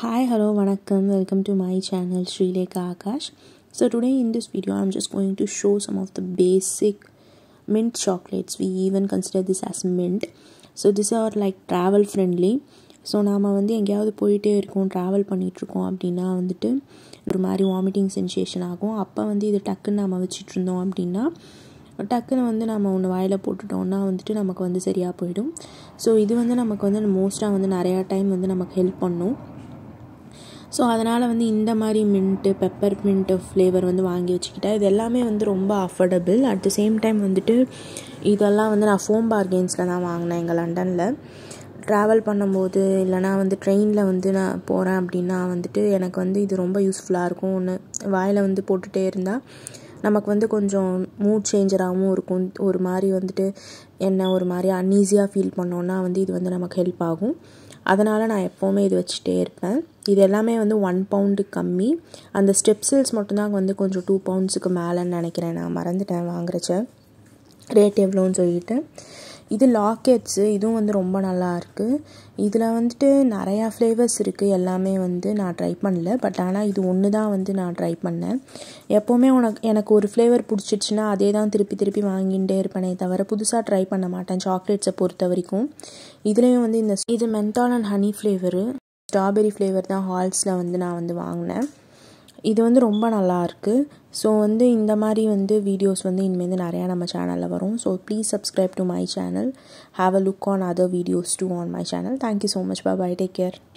Hi, hello, vanakkam. Welcome to my channel Srilekha Akash. So today in this video, I'm just going to show some of the basic mint chocolates. We even consider this as mint. So these are like travel friendly. So நாம் வந்து எங்கேயாவது போயிட்டே இருக்கோம் travel பண்ணிகிட்ருக்கோம் அப்படின்னா வந்துட்டு ஒரு மாதிரி வாமிட்டிங் சென்சேஷன் ஆகும் அப்போ வந்து இது டக்குன்னு நம்ம வச்சிட்டு இருந்தோம் அப்படின்னா டக்குன்னு வந்து நம்ம ஒன்று வாயில் போட்டுட்டோம்னா வந்துட்டு நமக்கு வந்து சரியாக போயிடும் ஸோ இது வந்து நமக்கு வந்து மோஸ்ட்டாக வந்து நிறையா டைம் வந்து நமக்கு ஹெல்ப் பண்ணும் ஸோ அதனால் வந்து இந்த மாதிரி மின்ட்டு பெப்பர் மின்ட்டு ஃப்ளேவர் வந்து வாங்கி வச்சுக்கிட்டேன் இது எல்லாமே வந்து ரொம்ப affordable at the same time வந்துட்டு இதெல்லாம் வந்து நான் ஃபோம் பார்கென்ஸில் தான் வாங்கினேன் எங்கள் லண்டனில் ட்ராவல் பண்ணும்போது இல்லைனா வந்து ட்ரெயினில் வந்து நான் போகிறேன் அப்படின்னா வந்துட்டு எனக்கு வந்து இது ரொம்ப யூஸ்ஃபுல்லாக இருக்கும் ஒன்று வாயில் வந்து போட்டுகிட்டே இருந்தால் நமக்கு வந்து கொஞ்சம் மூட் சேஞ்சராகவும் இருக்கும் ஒரு மாதிரி வந்துட்டு என்ன ஒரு மாதிரி அன்ஈஸியாக ஃபீல் பண்ணோன்னா வந்து இது வந்து நமக்கு ஹெல்ப் ஆகும் அதனால் நான் எப்போவுமே இது வச்சுட்டே இருப்பேன் இது எல்லாமே வந்து ஒன் பவுண்டு கம்மி அந்த ஸ்டெப்சில்ஸ் மட்டும்தான் வந்து கொஞ்சம் டூ பவுண்ட்ஸுக்கு மேலேன்னு நினைக்கிறேன் நான் மறந்துட்டேன் வாங்குறச்ச ரேட் எவ்வளோன்னு சொல்லிட்டு இது லாக்கெட்ஸு இதுவும் வந்து ரொம்ப நல்லா இருக்குது இதில் வந்துட்டு நிறையா ஃப்ளேவர்ஸ் இருக்குது எல்லாமே வந்து நான் ட்ரை பண்ணல பட் ஆனால் இது ஒன்று தான் வந்து நான் ட்ரை பண்ணேன் எப்போவுமே உனக்கு எனக்கு ஒரு ஃப்ளேவர் பிடிச்சிச்சுன்னா அதே தான் திருப்பி திருப்பி வாங்கிட்டே இருப்பேனே தவிர புதுசாக ட்ரை பண்ண மாட்டேன் சாக்லேட்ஸை பொறுத்த வரைக்கும் இதுலேயும் வந்து இந்த இது menthol and honey flavour strawberry flavour தான் ஹால்ஸில் வந்து நான் வந்து வாங்கினேன் இது வந்து ரொம்ப நல்லா இருக்குது ஸோ வந்து இந்த மாதிரி வந்து வீடியோஸ் வந்து இனிமேல் நிறையா நம்ம சேனலில் வரும் so please subscribe to my channel have a look on other videos too on my channel thank you so much bye bye take care